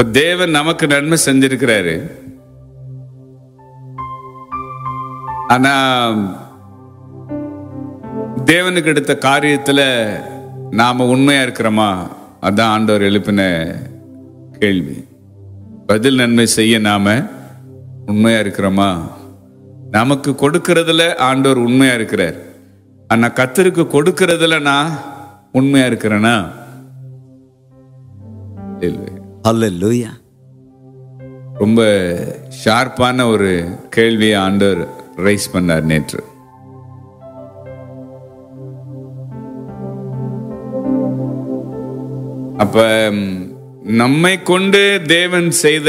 இப்ப தேவன் நமக்கு நன்மை செஞ்சிருக்கிறாரு ஆனா தேவனுக்கு எடுத்த காரியத்துல நாம உண்மையா இருக்கிறோமா அதான் ஆண்டவர் எழுப்பின கேள்வி பதில் நன்மை செய்ய நாம உண்மையா இருக்கிறோமா நமக்கு கொடுக்கறதுல ஆண்டவர் உண்மையா இருக்கிறார் ஆனா கத்தருக்கு கொடுக்கறதுல நான் உண்மையா இருக்கிறேனா இல்லை ஹalleluya ரொம்ப ஷார்ப்பான ஒரு கேள்வியை ஆண்டவர் ரைஸ் பண்ணார் நேற்று அப்ப ம், நம்மை கொண்டு தேவன் செய்த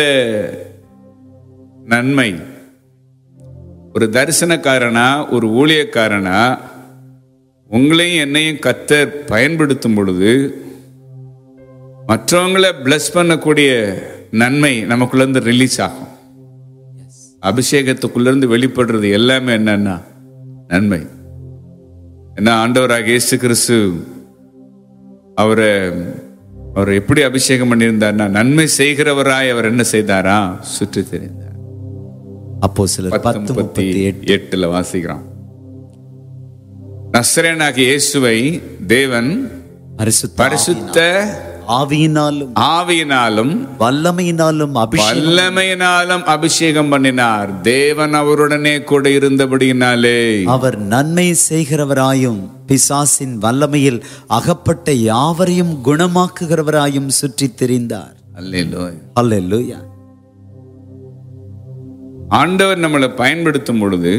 நன்மை ஒரு தரிசனக்காரனா ஒரு ஊழியக்காரனா உங்களையும் என்னையும் கத்தர் பயன்படுத்தும் பொழுது மற்றவங்களை பிளஸ் பண்ணக்கூடிய நன்மை நமக்குள்ள இருந்து ரிலீஸ் ஆகும் அபிஷேகத்துக்குள்ள இருந்து வெளிப்படுறது எல்லாமே என்னன்னா நன்மை என்ன ஆண்டவராக இயேசு கிறிஸ்து அவரை அவர் எப்படி அபிஷேகம் பண்ணியிருந்தார்னா நன்மை செய்கிறவராய் அவர் என்ன செய்தாரா சுற்றி தெரிந்தார் அப்போ சிலர் பத்து பத்து முப்பத்தி முப்பத்தி எட்டு எட்டுல வாசிக்கிறோம் நஸ்ரேனாகிய இயேசுவை தேவன் பரிசுத்த பரிசுத்த ஆவியினாலும் ஆவியினாலும் வல்லமையினாலும் அபிஷேகம் வல்லமையினாலும் அபிஷேகம் பண்ணினார் தேவன் அவருடனே கூட இருந்தபடியினாலே அவர் நன்மை செய்கிறவராயும் பிசாசின் வல்லமையில் அகப்பட்ட யாவரையும் குணமாக்குகிறவராயும் சுற்றித் திரிந்தார் அல்லேலூயா ஹalleluya ஆண்டவர் நம்மளை பயன்படுத்தும் பொழுது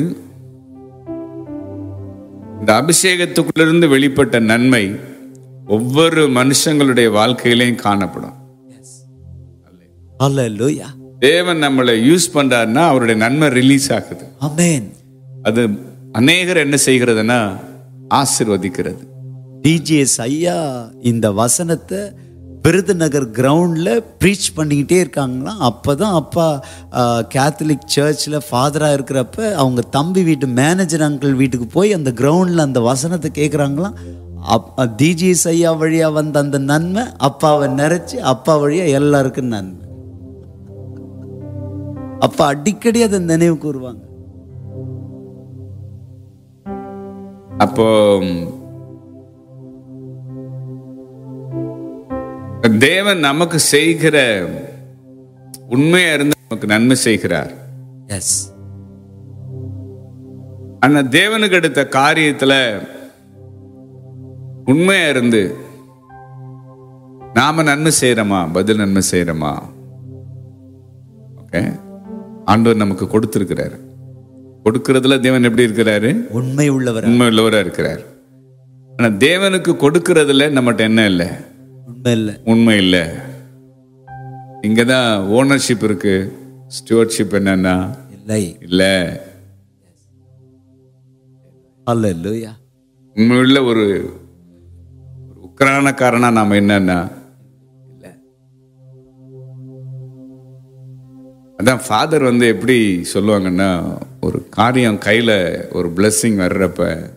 இந்த அபிஷேகத்துக்குள்ளிருந்து வெளிப்பட்ட நன்மை ஒவ்வொரு மனுஷங்களுடைய வாழ்க்கையிலையும் காணப்படும் ஹalleluya தேவன் நம்மளை யூஸ் பண்றாருன்னா அவருடைய நன்மை ரிலீஸ் ஆகுது ஆமென் அது அநேகர் என்ன செய்கிறதுனா ஆசிர்வதிக்கிறது டிஜிஎஸ் ஐயா இந்த வசனத்தை விருதுநகர் கிரவுண்டில் ப்ரீச் பண்ணிக்கிட்டே இருக்காங்களாம் அப்போ தான் அப்பா கேத்தலிக் சர்ச்சில் ஃபாதராக இருக்கிறப்ப அவங்க தம்பி வீட்டு மேனேஜர் அங்கிள் வீட்டுக்கு போய் அந்த கிரவுண்டில் அந்த வசனத்தை கேட்குறாங்களாம் அப் டிஜிஎஸ் ஐயா வழியாக வந்த அந்த நன்மை அப்பாவை நிறைச்சி அப்பா வழியாக எல்லாருக்கும் நன்மை அப்பா அடிக்கடி அதை நினைவு கூறுவாங்க அப்போ தேவன் நமக்கு செய்கிற உண்மையா இருந்து நமக்கு நன்மை செய்கிறார் எஸ் ஆனா தேவனுக்கு எடுத்த காரியத்துல உண்மையா இருந்து நாம நன்மை செய்யறோமா பதில் நன்மை செய்யறோமா ஓகே ஆண்டவர் நமக்கு கொடுத்திருக்கிறாரு கொடுக்கறதுல தேவன் எப்படி இருக்கிறாரு உண்மை உள்ளவர் உண்மை உள்ளவரா இருக்கிறார் ஆனா தேவனுக்கு கொடுக்கறதுல நம்மகிட்ட என்ன இல்லை உண்மை இல்லை உண்மை இல்லை இங்கதான் ஓனர்ஷிப் இருக்கு ஸ்டுவர்ட்ஷிப் என்னன்னா இல்லை இல்ல ஹalleluya உண்மையுள்ள ஒரு ஒரு உக்ரானக்காரனா நாம என்னன்னா இல்ல அதான் ஃபாதர் வந்து எப்படி சொல்லுவாங்கன்னா ஒரு காரியம் கையில ஒரு blessing வர்றப்ப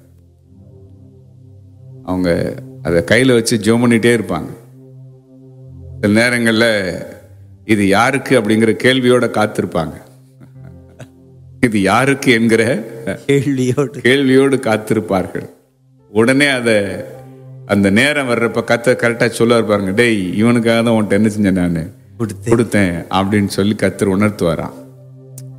அவங்க அதை கையில வச்சு ஜோம் பண்ணிட்டே இருப்பாங்க சில நேரங்கள்ல இது யாருக்கு அப்படிங்கிற கேள்வியோட காத்திருப்பாங்க இது யாருக்கு என்கிற கேள்வியோடு கேள்வியோடு காத்திருப்பார்கள் உடனே அதை அந்த நேரம் வர்றப்ப கத்த கரெக்டா சொல்லுவார் பாருங்க டேய் இவனுக்காக தான் உன்ட்ட என்ன செஞ்சேன் நான் கொடுத்தேன் கொடுத்தேன் அப்படின்னு சொல்லி கத்தர் உணர்த்துவாராம்